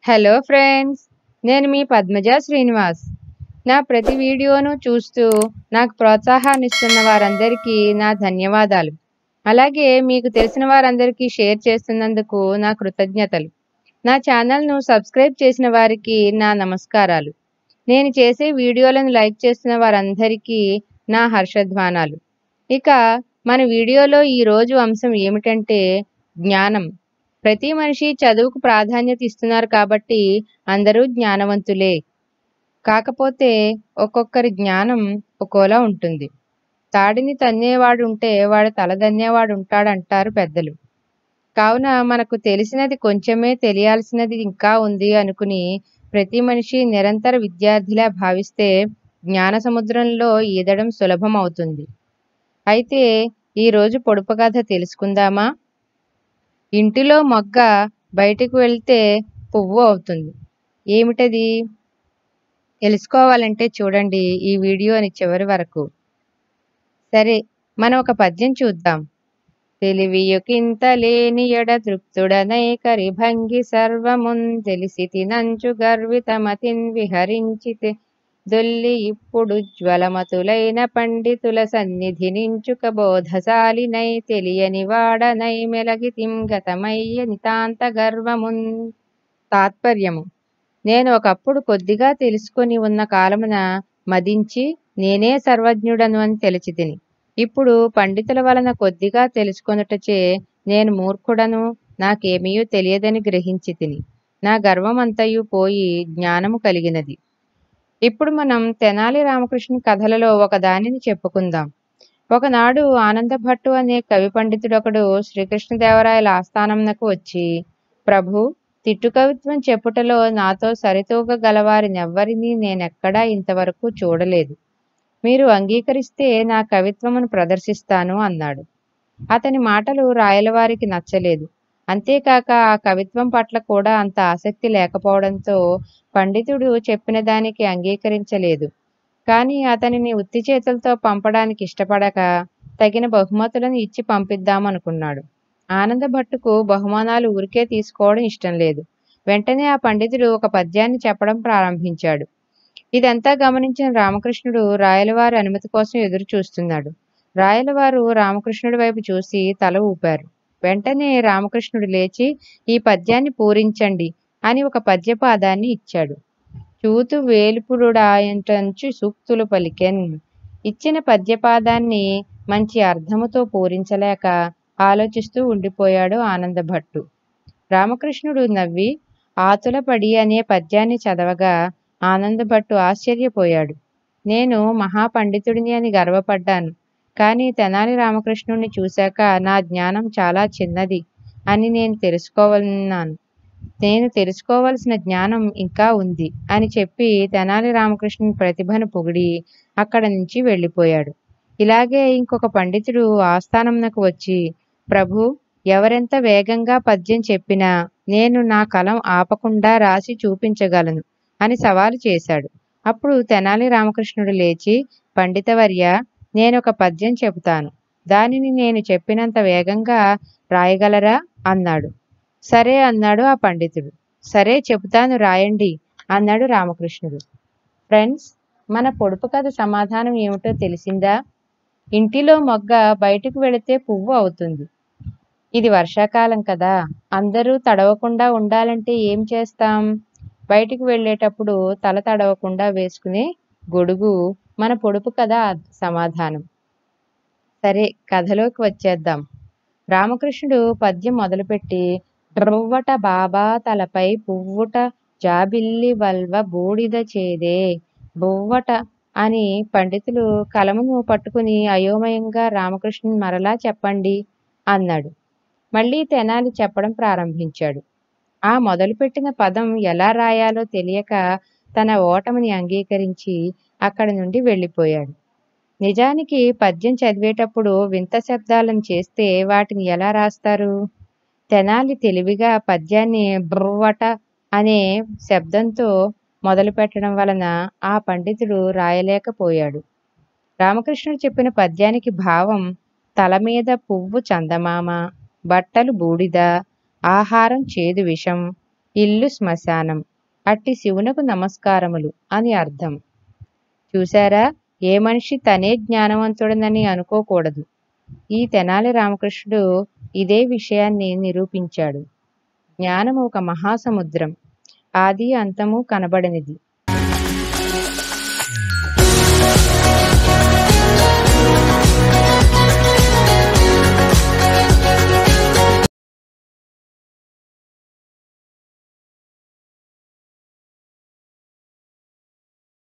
hello friends నేను మీ పద్మజ శ్రీనివాస్ నా ప్రతి వీడియోను చూస్తూ నాకు ప్రోత్సాహాన్ని ఇస్తున్న వారందరికీ నా ధన్యవాదాలు అలాగే మీకు తెలిసిన వారందరికీ షేర్ చేస్తున్నందుకు నా కృతజ్ఞతలు నా ఛానల్ను సబ్స్క్రైబ్ చేసిన వారికి నా నమస్కారాలు నేను చేసే వీడియోలను లైక్ చేస్తున్న వారందరికీ నా హర్షధ్వానాలు ఇక మన వీడియోలో ఈరోజు అంశం ఏమిటంటే జ్ఞానం ప్రతి మనిషి చదువుకు ప్రాధాన్యత ఇస్తున్నారు కాబట్టి అందరూ జ్ఞానవంతులే కాకపోతే ఒక్కొక్కరి జ్ఞానం ఒక్కోలా ఉంటుంది తాడిని తన్నేవాడు ఉంటే వాడు తలదన్నేవాడు ఉంటాడంటారు పెద్దలు కావున మనకు తెలిసినది కొంచెమే తెలియాల్సినది ఇంకా ఉంది అనుకుని ప్రతి మనిషి నిరంతర విద్యార్థిలా భావిస్తే జ్ఞాన సముద్రంలో ఈదడం సులభం అవుతుంది అయితే ఈరోజు పొడుపు కథ తెలుసుకుందామా ఇంటిలో మొగ్గ బయటకు వెళ్తే పువ్వు అవుతుంది ఏమిటది తెలుసుకోవాలంటే చూడండి ఈ వీడియోని చివరి వరకు సరే మనం ఒక పద్యం చూద్దాం తెలివియుకింత లేని ఎడ తృప్తుడనై కరిభంగి సర్వమున్ తెలిసి తినంచు గర్వితమతిన్ విహరించితే దొల్లి ఇప్పుడు జ్వలమతులైన పండితుల సన్నిధి నించుక బోధశాలినై తెలియని వాడనై మెలగితిం గతమయ్య నితాంత గర్వమున్ తాత్పర్యము నేను ఒకప్పుడు కొద్దిగా తెలుసుకొని ఉన్న కాలమున మదించి నేనే సర్వజ్ఞుడను అని తెలిచి తిని ఇప్పుడు పండితుల వలన కొద్దిగా తెలుసుకొనుటచే నేను మూర్ఖుడను నాకేమీ తెలియదని గ్రహించి తిని నా గర్వమంతయు పోయి జ్ఞానము కలిగినది ఇప్పుడు మనం తెనాలి రామకృష్ణ కథలలో ఒక దానిని చెప్పుకుందాం ఒకనాడు ఆనందభట్టు అనే కవి పండితుడొకడు శ్రీకృష్ణదేవరాయల ఆస్థానంనకు వచ్చి ప్రభు తిట్టు కవిత్వం చెప్పుటలో నాతో సరితూగగలవారినెవ్వరినీ నేనెక్కడా ఇంతవరకు చూడలేదు మీరు అంగీకరిస్తే నా కవిత్వమును ప్రదర్శిస్తాను అన్నాడు అతని మాటలు రాయలవారికి నచ్చలేదు అంతేకాక ఆ కవిత్వం పట్ల కూడా అంత ఆసక్తి లేకపోవడంతో పండితుడు చెప్పిన దానికి అంగీకరించలేదు కానీ అతనిని ఉత్తి చేతులతో పంపడానికి ఇష్టపడక తగిన బహుమతులను ఇచ్చి పంపిద్దామనుకున్నాడు ఆనందభట్టుకు బహుమానాలు ఊరికే తీసుకోవడం ఇష్టం లేదు వెంటనే ఆ పండితుడు ఒక పద్యాన్ని చెప్పడం ప్రారంభించాడు ఇదంతా గమనించిన రామకృష్ణుడు రాయలవారి అనుమతి కోసం ఎదురు చూస్తున్నాడు రాయలవారు రామకృష్ణుడి వైపు చూసి తల ఊపారు వెంటనే రామకృష్ణుడు లేచి ఈ పద్యాన్ని పూరించండి అని ఒక పద్యపాదాన్ని ఇచ్చాడు చూతు వేలుపురుడాయంటంచు సూక్తులు పలికెన్ ఇచ్చిన పద్యపాదాన్ని మంచి అర్థముతో పూరించలేక ఆలోచిస్తూ ఉండిపోయాడు ఆనందభట్టు రామకృష్ణుడు నవ్వి ఆతులపడి అనే పద్యాన్ని చదవగా ఆనందభట్టు ఆశ్చర్యపోయాడు నేను మహాపండితుడిని అని గర్వపడ్డాను కానీ తెనాలి రామకృష్ణుడిని చూశాక నా జ్ఞానం చాలా చిన్నది అని నేను తెలుసుకోవాలన్నాను నేను తెలుసుకోవలసిన జ్ఞానం ఇంకా ఉంది అని చెప్పి తెనాలి రామకృష్ణుని ప్రతిభను పొగిడి అక్కడ నుంచి వెళ్ళిపోయాడు ఇలాగే ఇంకొక పండితుడు ఆస్థానంనకు వచ్చి ప్రభు ఎవరెంత వేగంగా పద్యం చెప్పినా నేను నా కలం ఆపకుండా రాసి చూపించగలను అని సవాలు చేశాడు అప్పుడు తెనాలి రామకృష్ణుడు లేచి పండితవర్య నేను ఒక పద్యం చెబుతాను దానిని నేను చెప్పినంత వేగంగా రాయగలరా అన్నాడు సరే అన్నాడు ఆ పండితుడు సరే చెబుతాను రాయండి అన్నాడు రామకృష్ణుడు ఫ్రెండ్స్ మన పొడుపు కథ సమాధానం ఏమిటో తెలిసిందా ఇంటిలో మొగ్గ బయటకు వెళితే పువ్వు అవుతుంది ఇది వర్షాకాలం కదా అందరూ తడవకుండా ఉండాలంటే ఏం చేస్తాం బయటికి వెళ్ళేటప్పుడు తల తడవకుండా వేసుకునే గొడుగు మన పొడుపు కథ సమాధానం సరే కథలోకి వచ్చేద్దాం రామకృష్ణుడు పద్యం మొదలుపెట్టి డ్రవ్వట బాబా తలపై పువ్వుట జాబిల్లి వల్వ బూడిద చేదే బువ్వట అని పండితులు కలమును పట్టుకుని అయోమయంగా రామకృష్ణుని మరలా చెప్పండి అన్నాడు మళ్ళీ తెనాలి చెప్పడం ప్రారంభించాడు ఆ మొదలుపెట్టిన పదం ఎలా రాయాలో తెలియక తన ఓటమిని అంగీకరించి అక్కడి నుండి వెళ్ళిపోయాడు నిజానికి పద్యం చదివేటప్పుడు వింత శబ్దాలను చేస్తే వాటిని ఎలా రాస్తారు తెనాలి తెలివిగా పద్యాన్ని బ్రువ్వట అనే శబ్దంతో మొదలు పెట్టడం వలన ఆ పండితుడు రాయలేకపోయాడు రామకృష్ణుడు చెప్పిన పద్యానికి భావం తల మీద పువ్వు చందమామ బట్టలు బూడిద ఆహారం చేదు విషం ఇల్లు శ్మశానం అట్టి శివునకు నమస్కారములు అని అర్థం చూశారా ఏ మనిషి తనే జ్ఞానవంతుడనని అనుకోకూడదు ఈ తెనాలి రామకృష్ణుడు ఇదే విషయాన్ని నిరూపించాడు జ్ఞానము ఒక మహాసముద్రం ఆది అంతము కనబడనిది